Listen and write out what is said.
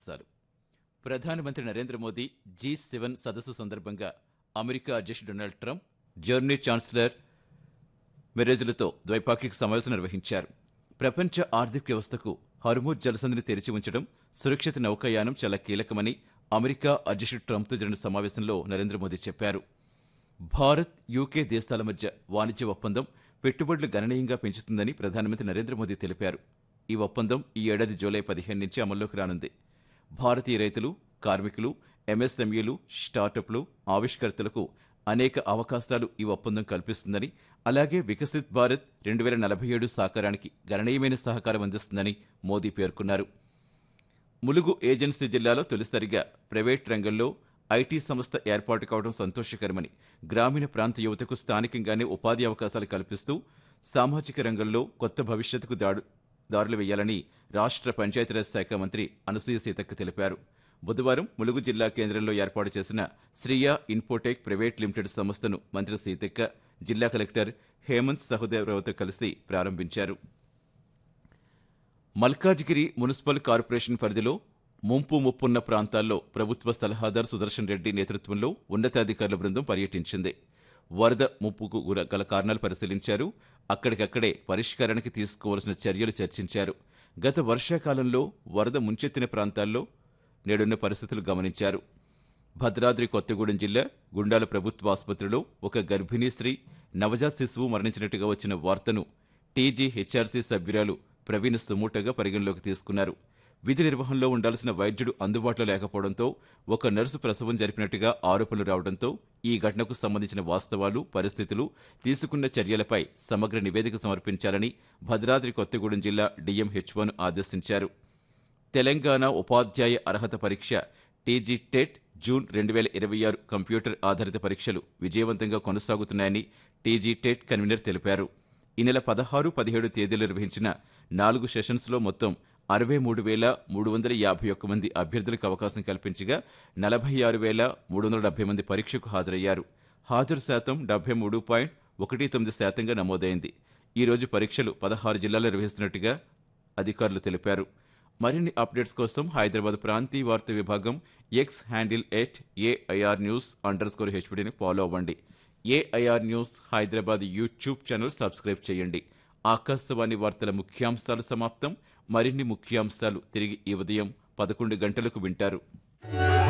సాలు ప్రధానమంత్రి Narendra Modi G seven సదస్సు సందర్భంగా అమెరికా అధ్యక్షుడు డొనాల్డ్ ట్రంప్ జర్మనీ ఛాన్సలర్ మెరేజులతో ద్వైపాక్షిక సమావేశం నిర్వహించారు ప్రపంచ ఆర్థిక వ్యవస్థకు హర్మూజ్ జలసంధిని తెరిచి ఉంచడం సురక్షిత నౌకాయానం చాలా కీలకమని అమెరికా అధ్యక్షుడు ట్రంప్తో జరిగిన సమావేశంలో నరేంద్ర మోదీ చెప్పారు భారత్ యూకే దేశాల మధ్య వాణిజ్య ఒప్పందం పెట్టుబడులు గణనీయంగా పెంచుతుందని ప్రధానమంత్రి నరేంద్ర మోదీ తెలిపారు ఈ ఒప్పందం ఈ ఏడాది జూలై పదిహేను నుంచి అమల్లోకి రానుంది భారతీయ రైతులు కార్మికులు ఎంఎస్ఎంఈలు స్టార్టప్లు ఆవిష్కర్తలకు అనేక అవకాశాలు ఈ ఒప్పందం కల్పిస్తుందని అలాగే వికసిత్ భారత్ రెండు వేల నలభై ఏడు సాకారానికి గణనీయమైన సహకారం అందిస్తుందని మోదీ పేర్కొన్నారు ములుగు ఏజెన్సీ జిల్లాలో తొలిసారిగా ప్రైవేట్ రంగంలో ఐటీ సంస్థ ఏర్పాటు కావడం సంతోషకరమని గ్రామీణ ప్రాంత యువతకు స్థానికంగానే ఉపాధి అవకాశాలు కల్పిస్తూ సామాజిక రంగంలో కొత్త భవిష్యత్తుకు దాడు దారులు వేయాలని రాష్ట్ర పంచాయతీరాజ్ శాఖ మంత్రి అనసూయ సీతక్క తెలిపారు బుధవారం ములుగు జిల్లా కేంద్రంలో ఏర్పాటు చేసిన శ్రీయా ఇన్ఫోటెక్ ప్రైవేట్ లిమిటెడ్ సంస్థను మంత్రి సీతక్క జిల్లా కలెక్టర్ హేమంత్ సహోదేవరావుతో కలిసి ప్రారంభించారు మల్కాజిగిరి మున్సిపల్ కార్పొరేషన్ పరిధిలో ముంపు ముప్పున్న ప్రాంతాల్లో ప్రభుత్వ సలహాదారు సుదర్శన్ రెడ్డి నేతృత్వంలో ఉన్నతాధికారుల బృందం పర్యటించింది వరద ముప్పుకు గుర- గల కారణాలు పరిశీలించారు అక్కడికక్కడే పరిష్కారానికి తీసుకోవాల్సిన చర్యలు చర్చించారు గత వర్షాకాలంలో వరద ముంచెత్తిన ప్రాంతాల్లో నేడున్న పరిస్థితులు గమనించారు భద్రాద్రి కొత్తగూడెం జిల్లా గుండాల ప్రభుత్వ ఆసుపత్రిలో ఒక గర్భిణీ స్త్రీ నవజాత శిశువు మరణించినట్టుగా వచ్చిన వార్తను టీజీ హెచ్ఆర్సీ సభ్యురాలు ప్రవీణ్ సుమూటగా పరిగణలోకి తీసుకున్నారు విధి నిర్వహణలో ఉండాల్సిన వైద్యుడు అందుబాటులో లేకపోవడంతో ఒక నర్సు ప్రసవం జరిపినట్టుగా ఆరోపణలు రావడంతో ఈ ఘటనకు సంబంధించిన వాస్తవాలు పరిస్థితులు తీసుకున్న చర్యలపై సమగ్ర నివేదిక సమర్పించాలని భద్రాద్రి కొత్తగూడెం జిల్లా డిఎంహెచ్ఓను ఆదేశించారు తెలంగాణ ఉపాధ్యాయ అర్హత పరీక్ష టీజీ టెట్ జూన్ రెండు వేల ఇరవై ఆరు కంప్యూటర్ ఆధారిత పరీక్షలు విజయవంతంగా కొనసాగుతున్నాయని టీజీ టెట్ కన్వీనర్ తెలిపారు ఈ నెల పదహారు పదిహేడు తేదీలు నిర్వహించిన నాలుగు సెషన్స్లో మొత్తం అరవై మూడు వేల మూడు వందల యాభై ఒక్క మంది అభ్యర్థులకు అవకాశం కల్పించగా నలభై ఆరు వేల మూడు వందల డెబ్బై మంది పరీక్షకు హాజరయ్యారు హాజరు శాతం డెబ్బై మూడు పాయింట్ ఒకటి తొమ్మిది శాతంగా నమోదైంది ఈ రోజు పరీక్షలు పదహారు జిల్లాల్లో నిర్వహిస్తున్నట్టుగా అధికారులు తెలిపారు మరిన్ని అప్డేట్స్ కోసం హైదరాబాద్ ప్రాంతీయ వార్తా విభాగం X handle at AIR news underscore score హెచ్పిడిని ఫాలో అవ్వండి AIR news Hyderabad YouTube channel subscribe చేయండి ఆకాశవాణి వార్తల ముఖ్యాంశాలు సమాప్తం మరిన్ని ముఖ్యాంశాలు తిరిగి ఈ ఉదయం పదకొండు గంటలకు వింటారు